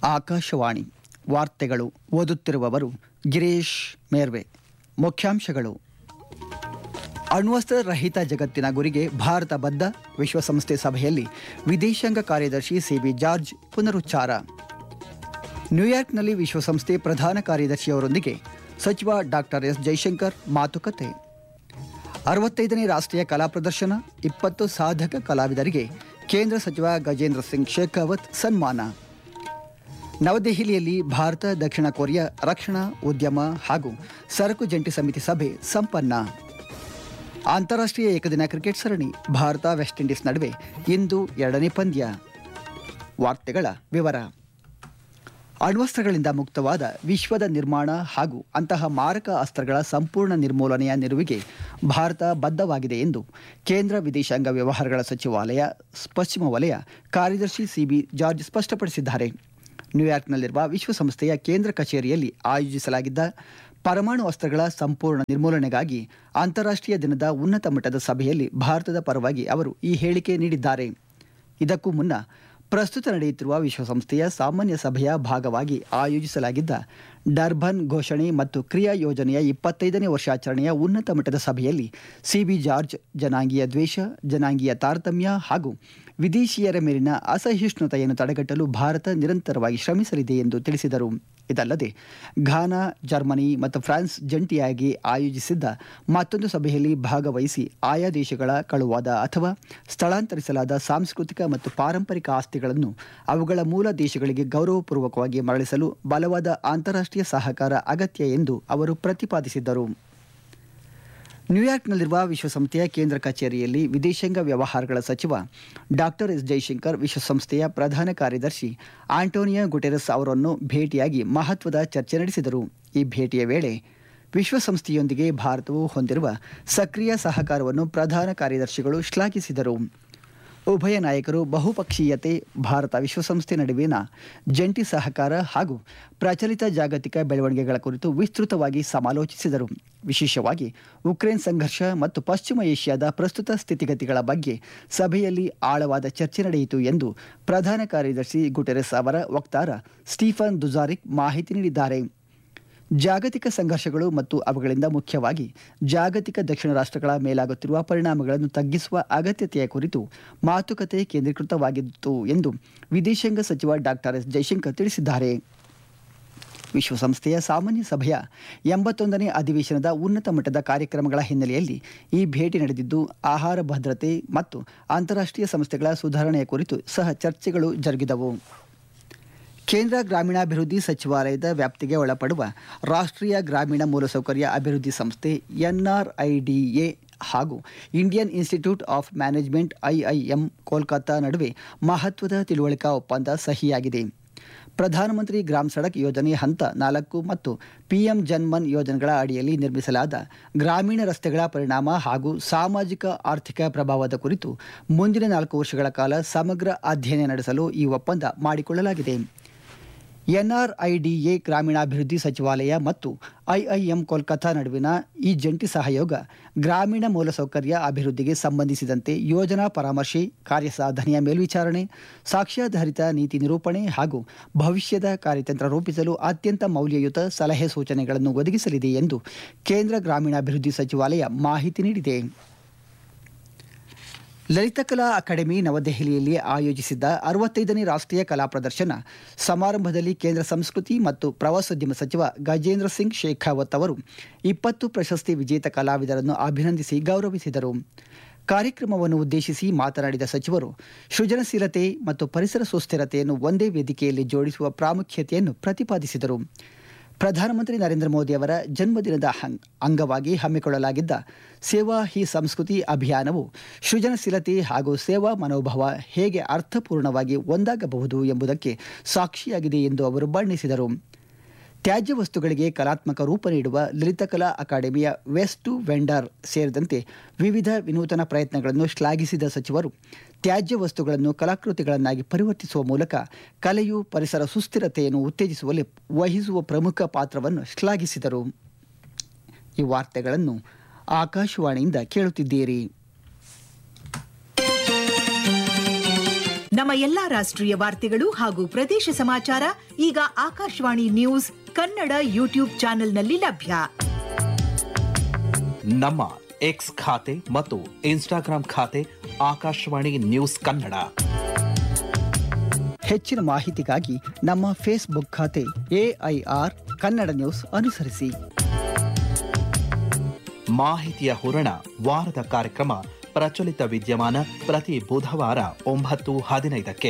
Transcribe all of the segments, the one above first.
ಆಕಾಶವಾಣಿ ವಾರ್ತೆಗಳು ಓದುತ್ತಿರುವವರು ಗಿರೀಶ್ ಮೇರ್ವೆ ಮುಖ್ಯಾಂಶಗಳು ಅಣ್ವಸ್ತ್ರ ರಹಿತ ಜಗತ್ತಿನ ಗುರಿಗೆ ಭಾರತ ಬದ್ಧ ವಿಶ್ವಸಂಸ್ಥೆ ಸಭೆಯಲ್ಲಿ ವಿದೇಶಾಂಗ ಕಾರ್ಯದರ್ಶಿ ಸಿಬಿ ಜಾರ್ಜ್ ಪುನರುಚ್ಚಾರ ನ್ಯೂಯಾರ್ಕ್ನಲ್ಲಿ ವಿಶ್ವಸಂಸ್ಥೆ ಪ್ರಧಾನ ಕಾರ್ಯದರ್ಶಿಯವರೊಂದಿಗೆ ಸಚಿವ ಡಾಕ್ಟರ್ ಎಸ್ ಜೈಶಂಕರ್ ಮಾತುಕತೆ ಅರವತ್ತೈದನೇ ರಾಷ್ಟ್ರೀಯ ಕಲಾ ಪ್ರದರ್ಶನ ಇಪ್ಪತ್ತು ಸಾಧಕ ಕಲಾವಿದರಿಗೆ ಕೇಂದ್ರ ಸಚಿವ ಗಜೇಂದ್ರ ಸಿಂಗ್ ಶೇಖಾವತ್ ಸನ್ಮಾನ ನವದೆಹಲಿಯಲ್ಲಿ ಭಾರತ ದಕ್ಷಿಣ ಕೊರಿಯಾ ರಕ್ಷಣಾ ಉದ್ಯಮ ಹಾಗೂ ಸರಕು ಜಂಟಿ ಸಮಿತಿ ಸಭೆ ಸಂಪನ್ನ ಅಂತಾರಾಷ್ಟ್ರೀಯ ಏಕದಿನ ಕ್ರಿಕೆಟ್ ಸರಣಿ ಭಾರತ ವೆಸ್ಟ್ ಇಂಡೀಸ್ ನಡುವೆ ಇಂದು ಎರಡನೇ ಪಂದ್ಯ ವಾರ್ತೆಗಳ ವಿವರ ಅಣ್ವಸ್ತ್ರಗಳಿಂದ ಮುಕ್ತವಾದ ವಿಶ್ವದ ನಿರ್ಮಾಣ ಹಾಗೂ ಅಂತಹ ಮಾರಕ ಅಸ್ತ್ರಗಳ ಸಂಪೂರ್ಣ ನಿರ್ಮೂಲನೆಯ ನಿಲುವಿಗೆ ಭಾರತ ಬದ್ಧವಾಗಿದೆ ಎಂದು ಕೇಂದ್ರ ವಿದೇಶಾಂಗ ವ್ಯವಹಾರಗಳ ಸಚಿವಾಲಯ ಪಶ್ಚಿಮ ವಲಯ ಕಾರ್ಯದರ್ಶಿ ಸಿಬಿ ಜಾರ್ಜ್ ಸ್ಪಷ್ಟಪಡಿಸಿದ್ದಾರೆ ನ್ಯೂಯಾರ್ಕ್ನಲ್ಲಿರುವ ವಿಶ್ವಸಂಸ್ಥೆಯ ಕೇಂದ್ರ ಕಚೇರಿಯಲ್ಲಿ ಆಯೋಜಿಸಲಾಗಿದ್ದ ಪರಮಾಣು ಅಸ್ತ್ರಗಳ ಸಂಪೂರ್ಣ ನಿರ್ಮೂಲನೆಗಾಗಿ ಅಂತಾರಾಷ್ಟ್ರೀಯ ದಿನದ ಉನ್ನತ ಮಟ್ಟದ ಸಭೆಯಲ್ಲಿ ಭಾರತದ ಪರವಾಗಿ ಅವರು ಈ ಹೇಳಿಕೆ ನೀಡಿದ್ದಾರೆ ಇದಕ್ಕೂ ಮುನ್ನ ಪ್ರಸ್ತುತ ನಡೆಯುತ್ತಿರುವ ವಿಶ್ವಸಂಸ್ಥೆಯ ಸಾಮಾನ್ಯ ಸಭೆಯ ಭಾಗವಾಗಿ ಆಯೋಜಿಸಲಾಗಿದ್ದ ಡರ್ಬನ್ ಘೋಷಣೆ ಮತ್ತು ಕ್ರಿಯಾ ಯೋಜನೆಯ ಇಪ್ಪತ್ತೈದನೇ ವರ್ಷಾಚರಣೆಯ ಉನ್ನತ ಮಟ್ಟದ ಸಭೆಯಲ್ಲಿ ಸಿಬಿ ಜಾರ್ಜ್ ಜನಾಂಗೀಯ ದ್ವೇಷ ಜನಾಂಗೀಯ ತಾರತಮ್ಯ ಹಾಗೂ ವಿದೇಶಿಯರ ಮೇಲಿನ ಅಸಹಿಷ್ಣುತೆಯನ್ನು ತಡೆಗಟ್ಟಲು ಭಾರತ ನಿರಂತರವಾಗಿ ಶ್ರಮಿಸಲಿದೆ ಎಂದು ತಿಳಿಸಿದರು ಇದಲ್ಲದೆ ಘಾನಾ ಜರ್ಮನಿ ಮತ್ತು ಫ್ರಾನ್ಸ್ ಜಂಟಿಯಾಗಿ ಆಯೋಜಿಸಿದ್ದ ಮತ್ತೊಂದು ಸಭೆಯಲ್ಲಿ ಭಾಗವಹಿಸಿ ಆಯಾ ದೇಶಗಳ ಕಳುವಾದ ಅಥವಾ ಸ್ಥಳಾಂತರಿಸಲಾದ ಸಾಂಸ್ಕೃತಿಕ ಮತ್ತು ಪಾರಂಪರಿಕ ಆಸ್ತಿಗಳನ್ನು ಅವುಗಳ ಮೂಲ ದೇಶಗಳಿಗೆ ಗೌರವಪೂರ್ವಕವಾಗಿ ಮರಳಿಸಲು ಬಲವಾದ ಅಂತಾರಾಷ್ಟ್ರೀಯ ಸಹಕಾರ ಅಗತ್ಯ ಎಂದು ಅವರು ಪ್ರತಿಪಾದಿಸಿದ್ದರು ನ್ಯೂಯಾರ್ಕ್ನಲ್ಲಿರುವ ವಿಶ್ವಸಂಸ್ಥೆಯ ಕೇಂದ್ರ ಕಚೇರಿಯಲ್ಲಿ ವಿದೇಶಾಂಗ ವ್ಯವಹಾರಗಳ ಸಚಿವ ಡಾಕ್ಟರ್ ಎಸ್ ಜೈಶಂಕರ್ ವಿಶ್ವಸಂಸ್ಥೆಯ ಪ್ರಧಾನ ಕಾರ್ಯದರ್ಶಿ ಆಂಟೋನಿಯೋ ಗುಟೆರಸ್ ಅವರನ್ನು ಭೇಟಿಯಾಗಿ ಮಹತ್ವದ ಚರ್ಚೆ ನಡೆಸಿದರು ಈ ಭೇಟಿಯ ವೇಳೆ ವಿಶ್ವಸಂಸ್ಥೆಯೊಂದಿಗೆ ಭಾರತವು ಹೊಂದಿರುವ ಸಕ್ರಿಯ ಸಹಕಾರವನ್ನು ಪ್ರಧಾನ ಕಾರ್ಯದರ್ಶಿಗಳು ಶ್ಲಾಘಿಸಿದರು ಉಭಯ ನಾಯಕರು ಬಹುಪಕ್ಷೀಯತೆ ಭಾರತ ವಿಶ್ವಸಂಸ್ಥೆ ನಡುವಿನ ಜಂಟಿ ಸಹಕಾರ ಹಾಗೂ ಪ್ರಚಲಿತ ಜಾಗತಿಕ ಬೆಳವಣಿಗೆಗಳ ಕುರಿತು ವಿಸ್ತೃತವಾಗಿ ಸಮಾಲೋಚಿಸಿದರು ವಿಶೇಷವಾಗಿ ಉಕ್ರೇನ್ ಸಂಘರ್ಷ ಮತ್ತು ಪಶ್ಚಿಮ ಏಷ್ಯಾದ ಪ್ರಸ್ತುತ ಸ್ಥಿತಿಗತಿಗಳ ಬಗ್ಗೆ ಸಭೆಯಲ್ಲಿ ಆಳವಾದ ಚರ್ಚೆ ನಡೆಯಿತು ಎಂದು ಪ್ರಧಾನ ಕಾರ್ಯದರ್ಶಿ ಗುಟೆರೆಸ್ ಅವರ ವಕ್ತಾರ ಸ್ಟೀಫನ್ ದುಜಾರಿಕ್ ಮಾಹಿತಿ ನೀಡಿದ್ದಾರೆ ಜಾಗತಿಕ ಸಂಘರ್ಷಗಳು ಮತ್ತು ಅವುಗಳಿಂದ ಮುಖ್ಯವಾಗಿ ಜಾಗತಿಕ ದಕ್ಷಿಣ ರಾಷ್ಟ್ರಗಳ ಮೇಲಾಗುತ್ತಿರುವ ಪರಿಣಾಮಗಳನ್ನು ತಗ್ಗಿಸುವ ಅಗತ್ಯತೆಯ ಕುರಿತು ಮಾತುಕತೆ ಕೇಂದ್ರೀಕೃತವಾಗಿತ್ತು ಎಂದು ವಿದೇಶಾಂಗ ಸಚಿವ ಡಾಕ್ಟರ್ ಎಸ್ ಜೈಶಂಕರ್ ತಿಳಿಸಿದ್ದಾರೆ ವಿಶ್ವಸಂಸ್ಥೆಯ ಸಾಮಾನ್ಯ ಸಭೆಯ ಎಂಬತ್ತೊಂದನೇ ಅಧಿವೇಶನದ ಉನ್ನತ ಮಟ್ಟದ ಕಾರ್ಯಕ್ರಮಗಳ ಹಿನ್ನೆಲೆಯಲ್ಲಿ ಈ ಭೇಟಿ ನಡೆದಿದ್ದು ಆಹಾರ ಭದ್ರತೆ ಮತ್ತು ಅಂತಾರಾಷ್ಟ್ರೀಯ ಸಂಸ್ಥೆಗಳ ಸುಧಾರಣೆಯ ಕುರಿತು ಸಹ ಚರ್ಚೆಗಳು ಜರುಗಿದವು ಕೇಂದ್ರ ಗ್ರಾಮೀಣಾಭಿವೃದ್ಧಿ ಸಚಿವಾಲಯದ ವ್ಯಾಪ್ತಿಗೆ ಒಳಪಡುವ ರಾಷ್ಟ್ರೀಯ ಗ್ರಾಮೀಣ ಮೂಲಸೌಕರ್ಯ ಅಭಿವೃದ್ಧಿ ಸಂಸ್ಥೆ ಎನ್ಆರ್ಐಡಿಎ ಹಾಗೂ Indian institute of management IIM Kolkata ನಡುವೆ ಮಹತ್ವದ ತಿಳುವಳಿಕಾ ಒಪ್ಪಂದ ಸಹಿಯಾಗಿದೆ ಪ್ರಧಾನಮಂತ್ರಿ ಗ್ರಾಮ್ ಸಡಕ್ ಯೋಜನೆ ಹಂತ ನಾಲ್ಕು ಮತ್ತು ಪಿಎಂ ಜನ್ಮನ್ ಯೋಜನೆಗಳ ಅಡಿಯಲ್ಲಿ ನಿರ್ಮಿಸಲಾದ ಗ್ರಾಮೀಣ ರಸ್ತೆಗಳ ಪರಿಣಾಮ ಹಾಗೂ ಸಾಮಾಜಿಕ ಆರ್ಥಿಕ ಪ್ರಭಾವದ ಕುರಿತು ಮುಂದಿನ ನಾಲ್ಕು ವರ್ಷಗಳ ಕಾಲ ಸಮಗ್ರ ಅಧ್ಯಯನ ನಡೆಸಲು ಈ ಒಪ್ಪಂದ ಮಾಡಿಕೊಳ್ಳಲಾಗಿದೆ ಎನ್ಆರ್ಐಡಿಎ ಗ್ರಾಮೀಣಾಭಿವೃದ್ಧಿ ಸಚಿವಾಲಯ ಮತ್ತು ಐಐಎಂ ಕೋಲ್ಕತ್ತಾ ನಡುವಿನ ಈ ಜಂಟಿ ಸಹಯೋಗ ಗ್ರಾಮೀಣ ಮೂಲಸೌಕರ್ಯ ಅಭಿವೃದ್ಧಿಗೆ ಸಂಬಂಧಿಸಿದಂತೆ ಯೋಜನಾ ಪರಾಮರ್ಶೆ ಕಾರ್ಯಸಾಧನೆಯ ಮೇಲ್ವಿಚಾರಣೆ ಸಾಕ್ಷ್ಯಾಧಾರಿತ ನೀತಿ ನಿರೂಪಣೆ ಹಾಗೂ ಭವಿಷ್ಯದ ಕಾರ್ಯತಂತ್ರ ರೂಪಿಸಲು ಅತ್ಯಂತ ಮೌಲ್ಯಯುತ ಸಲಹೆ ಸೂಚನೆಗಳನ್ನು ಒದಗಿಸಲಿದೆ ಎಂದು ಕೇಂದ್ರ ಗ್ರಾಮೀಣಾಭಿವೃದ್ಧಿ ಸಚಿವಾಲಯ ಮಾಹಿತಿ ನೀಡಿದೆ ಲಲಿತಕಲಾ ಅಕಾಡೆಮಿ ನವದೆಹಲಿಯಲ್ಲಿ ಆಯೋಜಿಸಿದ್ದ ಅರವತ್ತೈದನೇ ರಾಷ್ಟ್ರೀಯ ಕಲಾ ಪ್ರದರ್ಶನ ಸಮಾರಂಭದಲ್ಲಿ ಕೇಂದ್ರ ಸಂಸ್ಕೃತಿ ಮತ್ತು ಪ್ರವಾಸೋದ್ಯಮ ಸಚಿವ ಗಜೇಂದ್ರ ಸಿಂಗ್ ಶೇಖಾವತ್ ಅವರು ಇಪ್ಪತ್ತು ಪ್ರಶಸ್ತಿ ವಿಜೇತ ಕಲಾವಿದರನ್ನು ಅಭಿನಂದಿಸಿ ಗೌರವಿಸಿದರು ಕಾರ್ಯಕ್ರಮವನ್ನು ಉದ್ದೇಶಿಸಿ ಮಾತನಾಡಿದ ಸಚಿವರು ಸೃಜನಶೀಲತೆ ಮತ್ತು ಪರಿಸರ ಸುಸ್ಥಿರತೆಯನ್ನು ಒಂದೇ ವೇದಿಕೆಯಲ್ಲಿ ಜೋಡಿಸುವ ಪ್ರಾಮುಖ್ಯತೆಯನ್ನು ಪ್ರತಿಪಾದಿಸಿದರು ಪ್ರಧಾನಮಂತ್ರಿ ನರೇಂದ್ರ ಮೋದಿ ಅವರ ಜನ್ಮದಿನದ ಅಂಗವಾಗಿ ಹಮ್ಮಿಕೊಳ್ಳಲಾಗಿದ್ದ ಸೇವಾ ಹಿ ಸಂಸ್ಕೃತಿ ಅಭಿಯಾನವು ಸೃಜನಶೀಲತೆ ಹಾಗೂ ಸೇವಾ ಮನೋಭಾವ ಹೇಗೆ ಅರ್ಥಪೂರ್ಣವಾಗಿ ಒಂದಾಗಬಹುದು ಎಂಬುದಕ್ಕೆ ಸಾಕ್ಷಿಯಾಗಿದೆ ಎಂದು ಅವರು ಬಣ್ಣಿಸಿದರು ತ್ಯಾಜ್ಯ ವಸ್ತುಗಳಿಗೆ ಕಲಾತ್ಮಕ ರೂಪ ನೀಡುವ ಲಲಿತಕಲಾ ಅಕಾಡೆಮಿಯ ವೆಸ್ಟ್ ಟು ವೆಂಡರ್ ಸೇರಿದಂತೆ ವಿವಿಧ ವಿನೂತನ ಪ್ರಯತ್ನಗಳನ್ನು ಶ್ಲಾಘಿಸಿದ ಸಚಿವರು ತ್ಯಾಜ್ಯ ವಸ್ತುಗಳನ್ನು ಕಲಾಕೃತಿಗಳನ್ನಾಗಿ ಪರಿವರ್ತಿಸುವ ಮೂಲಕ ಕಲೆಯು ಪರಿಸರ ಸುಸ್ಥಿರತೆಯನ್ನು ಉತ್ತೇಜಿಸುವಲ್ಲಿ ವಹಿಸುವ ಪ್ರಮುಖ ಪಾತ್ರವನ್ನು ಶ್ಲಾಘಿಸಿದರು ಈ ವಾರ್ತೆಗಳನ್ನು ಆಕಾಶವಾಣಿಯಿಂದ ಕೇಳುತ್ತಿದ್ದೀರಿ ನಮ್ಮ ನಮ್ಮ ಎಲ್ಲಾ ರಾಷ್ಟ್ರೀಯ ವಾರ್ತೆಗಳು ಹಾಗೂ ಪ್ರದೇಶ ಸಮಾಚಾರ ಈಗ ಆಕಾಶವಾಣಿ ನ್ಯೂಸ್ ಕನ್ನಡ ಯೂಟ್ಯೂಬ್ ಚಾನೆಲ್ನಲ್ಲಿ ಲಭ್ಯ ನಮ್ಮ ಎಕ್ಸ್ ಖಾತೆ ಮತ್ತು ಇನ್ಸ್ಟಾಗ್ರಾಂ ಖಾತೆ ಆಕಾಶವಾಣಿ ನ್ಯೂಸ್ ಕನ್ನಡ ಹೆಚ್ಚಿನ ಮಾಹಿತಿಗಾಗಿ ನಮ್ಮ ಫೇಸ್ಬುಕ್ ಖಾತೆ ಎಐಆರ್ ಕನ್ನಡ ನ್ಯೂಸ್ ಅನುಸರಿಸಿ ಮಾಹಿತಿಯ ಹೂರಣ ವಾರದ ಕಾರ್ಯಕ್ರಮ ಪ್ರಚಲಿತ ವಿದ್ಯಮಾನ ಪ್ರತಿ ಬುಧವಾರ ಒಂಬತ್ತು ಹದಿನೈದಕ್ಕೆ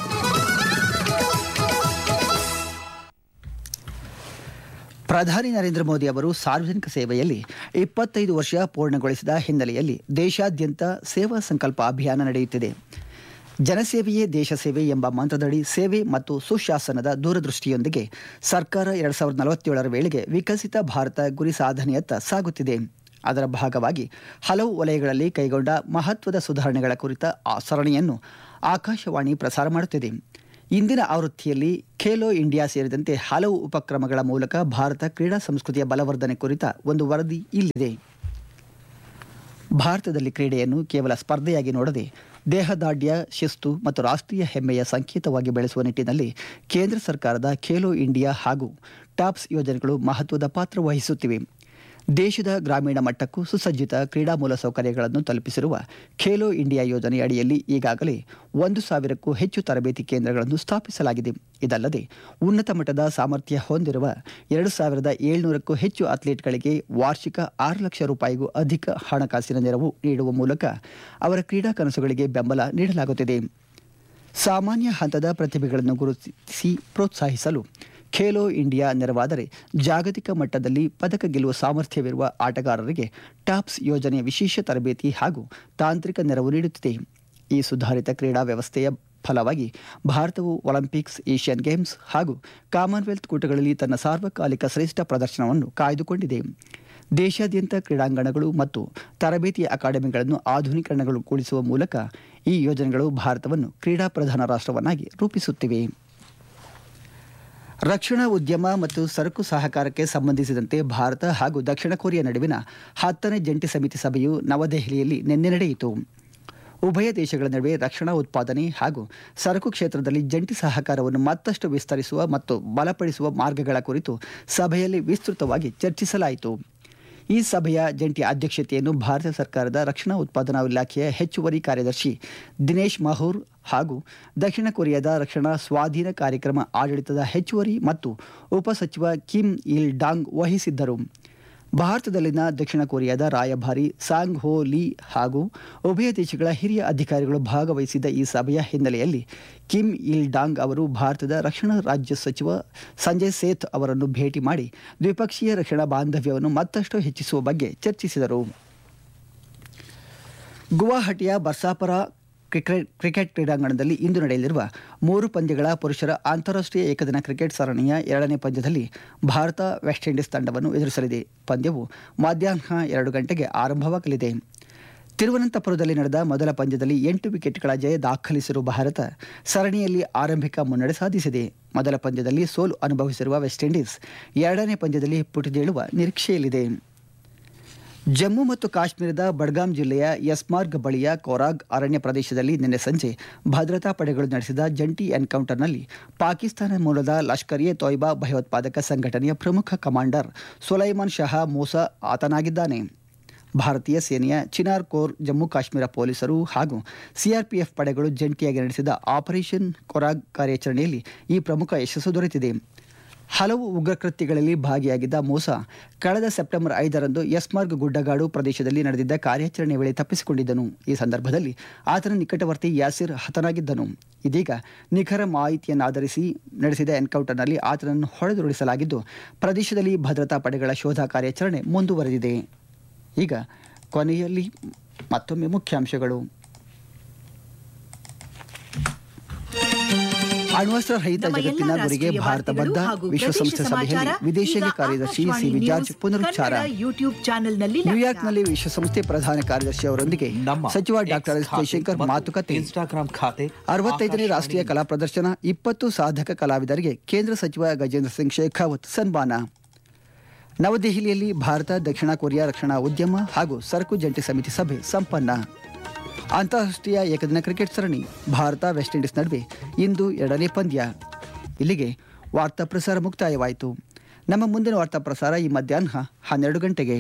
ಪ್ರಧಾನಿ ನರೇಂದ್ರ ಮೋದಿ ಅವರು ಸಾರ್ವಜನಿಕ ಸೇವೆಯಲ್ಲಿ ಇಪ್ಪತ್ತೈದು ವರ್ಷ ಪೂರ್ಣಗೊಳಿಸಿದ ಹಿನ್ನೆಲೆಯಲ್ಲಿ ದೇಶಾದ್ಯಂತ ಸೇವಾ ಸಂಕಲ್ಪ ಅಭಿಯಾನ ನಡೆಯುತ್ತಿದೆ ಜನಸೇವೆಯೇ ದೇಶ ಸೇವೆ ಎಂಬ ಮಂತ್ರದಡಿ ಸೇವೆ ಮತ್ತು ಸುಶಾಸನದ ದೂರದೃಷ್ಟಿಯೊಂದಿಗೆ ಸರ್ಕಾರ ಎರಡ್ ಸಾವಿರದ ನಲವತ್ತೇಳರ ವೇಳೆಗೆ ವಿಕಸಿತ ಭಾರತ ಗುರಿ ಸಾಧನೆಯತ್ತ ಸಾಗುತ್ತಿದೆ ಅದರ ಭಾಗವಾಗಿ ಹಲವು ವಲಯಗಳಲ್ಲಿ ಕೈಗೊಂಡ ಮಹತ್ವದ ಸುಧಾರಣೆಗಳ ಕುರಿತ ಆ ಸರಣಿಯನ್ನು ಆಕಾಶವಾಣಿ ಪ್ರಸಾರ ಮಾಡುತ್ತಿದೆ ಇಂದಿನ ಆವೃತ್ತಿಯಲ್ಲಿ ಖೇಲೋ ಇಂಡಿಯಾ ಸೇರಿದಂತೆ ಹಲವು ಉಪಕ್ರಮಗಳ ಮೂಲಕ ಭಾರತ ಕ್ರೀಡಾ ಸಂಸ್ಕೃತಿಯ ಬಲವರ್ಧನೆ ಕುರಿತ ಒಂದು ವರದಿ ಇಲ್ಲಿದೆ ಭಾರತದಲ್ಲಿ ಕ್ರೀಡೆಯನ್ನು ಕೇವಲ ಸ್ಪರ್ಧೆಯಾಗಿ ನೋಡದೆ ದೇಹದಾಢ್ಯ ಶಿಸ್ತು ಮತ್ತು ರಾಷ್ಟ್ರೀಯ ಹೆಮ್ಮೆಯ ಸಂಕೇತವಾಗಿ ಬೆಳೆಸುವ ನಿಟ್ಟಿನಲ್ಲಿ ಕೇಂದ್ರ ಸರ್ಕಾರದ ಖೇಲೋ ಇಂಡಿಯಾ ಹಾಗೂ ಟಾಪ್ಸ್ ಯೋಜನೆಗಳು ಮಹತ್ವದ ಪಾತ್ರ ವಹಿಸುತ್ತಿವೆ ದೇಶದ ಗ್ರಾಮೀಣ ಮಟ್ಟಕ್ಕೂ ಸುಸಜ್ಜಿತ ಕ್ರೀಡಾ ಮೂಲಸೌಕರ್ಯಗಳನ್ನು ತಲುಪಿಸಿರುವ ಖೇಲೋ ಇಂಡಿಯಾ ಯೋಜನೆ ಅಡಿಯಲ್ಲಿ ಈಗಾಗಲೇ ಒಂದು ಸಾವಿರಕ್ಕೂ ಹೆಚ್ಚು ತರಬೇತಿ ಕೇಂದ್ರಗಳನ್ನು ಸ್ಥಾಪಿಸಲಾಗಿದೆ ಇದಲ್ಲದೆ ಉನ್ನತ ಮಟ್ಟದ ಸಾಮರ್ಥ್ಯ ಹೊಂದಿರುವ ಎರಡು ಸಾವಿರದ ಏಳ್ನೂರಕ್ಕೂ ಹೆಚ್ಚು ಅಥ್ಲೀಟ್ಗಳಿಗೆ ವಾರ್ಷಿಕ ಆರು ಲಕ್ಷ ರೂಪಾಯಿಗೂ ಅಧಿಕ ಹಣಕಾಸಿನ ನೆರವು ನೀಡುವ ಮೂಲಕ ಅವರ ಕ್ರೀಡಾ ಕನಸುಗಳಿಗೆ ಬೆಂಬಲ ನೀಡಲಾಗುತ್ತಿದೆ ಸಾಮಾನ್ಯ ಹಂತದ ಪ್ರತಿಭೆಗಳನ್ನು ಗುರುತಿಸಿ ಪ್ರೋತ್ಸಾಹಿಸಲು ಖೇಲೋ ಇಂಡಿಯಾ ನೆರವಾದರೆ ಜಾಗತಿಕ ಮಟ್ಟದಲ್ಲಿ ಪದಕ ಗೆಲ್ಲುವ ಸಾಮರ್ಥ್ಯವಿರುವ ಆಟಗಾರರಿಗೆ ಟಾಪ್ಸ್ ಯೋಜನೆಯ ವಿಶೇಷ ತರಬೇತಿ ಹಾಗೂ ತಾಂತ್ರಿಕ ನೆರವು ನೀಡುತ್ತಿದೆ ಈ ಸುಧಾರಿತ ಕ್ರೀಡಾ ವ್ಯವಸ್ಥೆಯ ಫಲವಾಗಿ ಭಾರತವು ಒಲಿಂಪಿಕ್ಸ್ ಏಷ್ಯನ್ ಗೇಮ್ಸ್ ಹಾಗೂ ಕಾಮನ್ವೆಲ್ತ್ ಕೂಟಗಳಲ್ಲಿ ತನ್ನ ಸಾರ್ವಕಾಲಿಕ ಶ್ರೇಷ್ಠ ಪ್ರದರ್ಶನವನ್ನು ಕಾಯ್ದುಕೊಂಡಿದೆ ದೇಶಾದ್ಯಂತ ಕ್ರೀಡಾಂಗಣಗಳು ಮತ್ತು ತರಬೇತಿ ಅಕಾಡೆಮಿಗಳನ್ನು ಆಧುನೀಕರಣಗೊಳಿಸುವ ಮೂಲಕ ಈ ಯೋಜನೆಗಳು ಭಾರತವನ್ನು ಕ್ರೀಡಾ ಪ್ರಧಾನ ರಾಷ್ಟ್ರವನ್ನಾಗಿ ರೂಪಿಸುತ್ತಿವೆ ರಕ್ಷಣಾ ಉದ್ಯಮ ಮತ್ತು ಸರಕು ಸಹಕಾರಕ್ಕೆ ಸಂಬಂಧಿಸಿದಂತೆ ಭಾರತ ಹಾಗೂ ದಕ್ಷಿಣ ಕೊರಿಯಾ ನಡುವಿನ ಹತ್ತನೇ ಜಂಟಿ ಸಮಿತಿ ಸಭೆಯು ನವದೆಹಲಿಯಲ್ಲಿ ನಿನ್ನೆ ನಡೆಯಿತು ಉಭಯ ದೇಶಗಳ ನಡುವೆ ರಕ್ಷಣಾ ಉತ್ಪಾದನೆ ಹಾಗೂ ಸರಕು ಕ್ಷೇತ್ರದಲ್ಲಿ ಜಂಟಿ ಸಹಕಾರವನ್ನು ಮತ್ತಷ್ಟು ವಿಸ್ತರಿಸುವ ಮತ್ತು ಬಲಪಡಿಸುವ ಮಾರ್ಗಗಳ ಕುರಿತು ಸಭೆಯಲ್ಲಿ ವಿಸ್ತೃತವಾಗಿ ಚರ್ಚಿಸಲಾಯಿತು ಈ ಸಭೆಯ ಜಂಟಿ ಅಧ್ಯಕ್ಷತೆಯನ್ನು ಭಾರತ ಸರ್ಕಾರದ ರಕ್ಷಣಾ ಉತ್ಪಾದನಾ ಇಲಾಖೆಯ ಹೆಚ್ಚುವರಿ ಕಾರ್ಯದರ್ಶಿ ದಿನೇಶ್ ಮಹೂರ್ ಹಾಗೂ ದಕ್ಷಿಣ ಕೊರಿಯಾದ ರಕ್ಷಣಾ ಸ್ವಾಧೀನ ಕಾರ್ಯಕ್ರಮ ಆಡಳಿತದ ಹೆಚ್ಚುವರಿ ಮತ್ತು ಉಪಸಚಿವ ಕಿಮ್ ಇಲ್ ಡಾಂಗ್ ವಹಿಸಿದ್ದರು ಭಾರತದಲ್ಲಿನ ದಕ್ಷಿಣ ಕೊರಿಯಾದ ರಾಯಭಾರಿ ಸಾಂಗ್ ಹೋ ಲೀ ಹಾಗೂ ಉಭಯ ದೇಶಗಳ ಹಿರಿಯ ಅಧಿಕಾರಿಗಳು ಭಾಗವಹಿಸಿದ್ದ ಈ ಸಭೆಯ ಹಿನ್ನೆಲೆಯಲ್ಲಿ ಕಿಮ್ ಇಲ್ ಡಾಂಗ್ ಅವರು ಭಾರತದ ರಕ್ಷಣಾ ರಾಜ್ಯ ಸಚಿವ ಸಂಜಯ್ ಸೇಥ್ ಅವರನ್ನು ಭೇಟಿ ಮಾಡಿ ದ್ವಿಪಕ್ಷೀಯ ರಕ್ಷಣಾ ಬಾಂಧವ್ಯವನ್ನು ಮತ್ತಷ್ಟು ಹೆಚ್ಚಿಸುವ ಬಗ್ಗೆ ಚರ್ಚಿಸಿದರು ಗುವಾಹಟಿಯ ಬರ್ಸಾಪರ ಕ್ರಿಕೆಟ್ ಕ್ರಿಕೆಟ್ ಕ್ರೀಡಾಂಗಣದಲ್ಲಿ ಇಂದು ನಡೆಯಲಿರುವ ಮೂರು ಪಂದ್ಯಗಳ ಪುರುಷರ ಅಂತಾರಾಷ್ಟ್ರೀಯ ಏಕದಿನ ಕ್ರಿಕೆಟ್ ಸರಣಿಯ ಎರಡನೇ ಪಂದ್ಯದಲ್ಲಿ ಭಾರತ ವೆಸ್ಟ್ ಇಂಡೀಸ್ ತಂಡವನ್ನು ಎದುರಿಸಲಿದೆ ಪಂದ್ಯವು ಮಧ್ಯಾಹ್ನ ಎರಡು ಗಂಟೆಗೆ ಆರಂಭವಾಗಲಿದೆ ತಿರುವನಂತಪುರದಲ್ಲಿ ನಡೆದ ಮೊದಲ ಪಂದ್ಯದಲ್ಲಿ ಎಂಟು ವಿಕೆಟ್ಗಳ ಜಯ ದಾಖಲಿಸಿರುವ ಭಾರತ ಸರಣಿಯಲ್ಲಿ ಆರಂಭಿಕ ಮುನ್ನಡೆ ಸಾಧಿಸಿದೆ ಮೊದಲ ಪಂದ್ಯದಲ್ಲಿ ಸೋಲು ಅನುಭವಿಸಿರುವ ವೆಸ್ಟ್ ಇಂಡೀಸ್ ಎರಡನೇ ಪಂದ್ಯದಲ್ಲಿ ಪುಟಿದೇಳುವ ನಿರೀಕ್ಷೆಯಲ್ಲಿದೆ ಜಮ್ಮು ಮತ್ತು ಕಾಶ್ಮೀರದ ಬಡ್ಗಾಂ ಜಿಲ್ಲೆಯ ಯಸ್ಮಾರ್ಗ್ ಬಳಿಯ ಕೊರಾಗ್ ಅರಣ್ಯ ಪ್ರದೇಶದಲ್ಲಿ ನಿನ್ನೆ ಸಂಜೆ ಭದ್ರತಾ ಪಡೆಗಳು ನಡೆಸಿದ ಜಂಟಿ ಎನ್ಕೌಂಟರ್ನಲ್ಲಿ ಪಾಕಿಸ್ತಾನ ಮೂಲದ ಲಷ್ಕರ್ ಎ ತೊಯ್ಬಾ ಭಯೋತ್ಪಾದಕ ಸಂಘಟನೆಯ ಪ್ರಮುಖ ಕಮಾಂಡರ್ ಸುಲೈಮಾನ್ ಶಹಾ ಮೂಸಾ ಆತನಾಗಿದ್ದಾನೆ ಭಾರತೀಯ ಸೇನೆಯ ಚಿನಾರ್ ಕೋರ್ ಜಮ್ಮು ಕಾಶ್ಮೀರ ಪೊಲೀಸರು ಹಾಗೂ ಸಿಆರ್ಪಿಎಫ್ ಪಡೆಗಳು ಜಂಟಿಯಾಗಿ ನಡೆಸಿದ ಆಪರೇಷನ್ ಕೊರಾಗ್ ಕಾರ್ಯಾಚರಣೆಯಲ್ಲಿ ಈ ಪ್ರಮುಖ ಯಶಸ್ಸು ದೊರೆತಿದೆ ಹಲವು ಉಗ್ರಕೃತ್ಯಗಳಲ್ಲಿ ಭಾಗಿಯಾಗಿದ್ದ ಮೂಸಾ ಕಳೆದ ಸೆಪ್ಟೆಂಬರ್ ಐದರಂದು ಯಸ್ಮಾರ್ಗ್ ಗುಡ್ಡಗಾಡು ಪ್ರದೇಶದಲ್ಲಿ ನಡೆದಿದ್ದ ಕಾರ್ಯಾಚರಣೆ ವೇಳೆ ತಪ್ಪಿಸಿಕೊಂಡಿದ್ದನು ಈ ಸಂದರ್ಭದಲ್ಲಿ ಆತನ ನಿಕಟವರ್ತಿ ಯಾಸಿರ್ ಹತನಾಗಿದ್ದನು ಇದೀಗ ನಿಖರ ಮಾಹಿತಿಯನ್ನಾಧರಿಸಿ ನಡೆಸಿದ ಎನ್ಕೌಂಟರ್ನಲ್ಲಿ ಆತನನ್ನು ಹೊಡೆದುರುಳಿಸಲಾಗಿದ್ದು ಪ್ರದೇಶದಲ್ಲಿ ಭದ್ರತಾ ಪಡೆಗಳ ಶೋಧ ಕಾರ್ಯಾಚರಣೆ ಮುಂದುವರೆದಿದೆ ಈಗ ಕೊನೆಯಲ್ಲಿ ಮತ್ತೊಮ್ಮೆ ಮುಖ್ಯಾಂಶಗಳು ಅಣ್ವಸ್ತ್ರ ರಹಿತ ನಮ್ಮ ಜಗತ್ತಿನ ಎಲ್ಲಾ ಗುರಿಗೆ ರಾಷ್ಟ್ರೀಯ ಭಾರತ ವಾರ್ತೆಗಳು ಬದ್ಧ ಹಾಗೂ ವಿಶ್ವಸಂಸ್ಥೆ ಪ್ರದೇಶ ಸಭೆಯಲ್ಲಿ ಸಮಾಚಾರ ವಿದೇಶಾಂಗ ಈಗ ಕಾರ್ಯದರ್ಶಿ ಸಿ ಆಕಾಶವಾಣಿ ವಿಜಾರ್ಜ್ ನ್ಯೂಸ್ ಪುನರುಚ್ಚಾರ ಕನ್ನಡ ಯೂಟ್ಯೂಬ್ ಚಾನೆಲ್ನಲ್ಲಿ ಲಭ್ಯ. ನ್ಯೂಯಾರ್ಕ್ನಲ್ಲಿ ವಿಶ್ವಸಂಸ್ಥೆ ಪ್ರಧಾನ ಕಾರ್ಯದರ್ಶಿ ಅವರೊಂದಿಗೆ ನಮ್ಮ ಸಚಿವ ಎಕ್ಸ್ ಡಾಕ್ಟರ್ ಎಸ್ ಖಾತೆ ಜಯಶಂಕರ್ ಮತ್ತು ಮಾತುಕತೆ ಇನ್ಸ್ಟಾಗ್ರಾಂ ಖಾತೆ ಅರವತ್ತೈದನೇ ಆಕಾಶವಾಣಿ ರಾಷ್ಟ್ರೀಯ ಕಲಾ ಪ್ರದರ್ಶನ ಇಪ್ಪತ್ತು ಸಾಧಕ ಕಲಾವಿದರಿಗೆ ಕೇಂದ್ರ ಸಚಿವ ಗಜೇಂದ್ರ ಸಿಂಗ್ ಶೇಖಾವತ್ ಸನ್ಮಾನ ನವದೆಹಲಿಯಲ್ಲಿ ಭಾರತ ದಕ್ಷಿಣ ಕೊರಿಯಾ ರಕ್ಷಣಾ ಉದ್ಯಮ ಹಾಗೂ ಸರಕು ಜಂಟಿ ಸಮಿತಿ ಸಭೆ ಸಂಪನ್ನ ಅಂತಾರಾಷ್ಟ್ರೀಯ ಏಕದಿನ ಕ್ರಿಕೆಟ್ ಸರಣಿ ಭಾರತ ವೆಸ್ಟ್ ಇಂಡೀಸ್ ನಡುವೆ ಇಂದು ಎರಡನೇ ಪಂದ್ಯ ಇಲ್ಲಿಗೆ ವಾರ್ತಾ ಪ್ರಸಾರ ಮುಕ್ತಾಯವಾಯಿತು ನಮ್ಮ ಮುಂದಿನ ವಾರ್ತಾ ಪ್ರಸಾರ ಈ ಮಧ್ಯಾಹ್ನ ಹನ್ನೆರಡು ಗಂಟೆಗೆ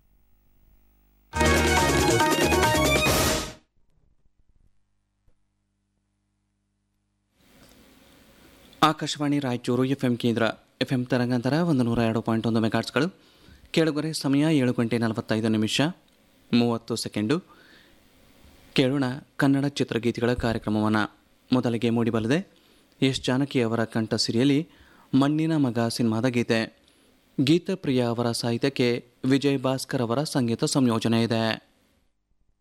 ಆಕಾಶವಾಣಿ ರಾಯಚೂರು ಎಫ್ ಎಂ ಕೇಂದ್ರ ಎಫ್ ಎಂ ತರಂಗಾಂತರ ಒಂದು ನೂರ ಎರಡು ಪಾಯಿಂಟ್ ಒಂದು ಮೆಗಾಟ್ಸ್ಗಳು ಕೇಳುಗರೆ ಸಮಯ ಏಳು ಗಂಟೆ ನಲವತ್ತೈದು ನಿಮಿಷ ಮೂವತ್ತು ಸೆಕೆಂಡು ಕೇಳೋಣ ಕನ್ನಡ ಚಿತ್ರಗೀತೆಗಳ ಕಾರ್ಯಕ್ರಮವನ್ನು ಮೊದಲಿಗೆ ಮೂಡಿಬಲ್ಲದೆ ಎಸ್ ಜಾನಕಿ ಅವರ ಕಂಠಸಿರಿಯಲ್ಲಿ ಮಣ್ಣಿನ ಮಗ ಸಿನಿಮಾದ ಗೀತೆ ಗೀತಪ್ರಿಯ ಅವರ ಸಾಹಿತ್ಯಕ್ಕೆ ವಿಜಯ್ ಭಾಸ್ಕರ್ ಅವರ ಸಂಗೀತ ಸಂಯೋಜನೆ ಇದೆ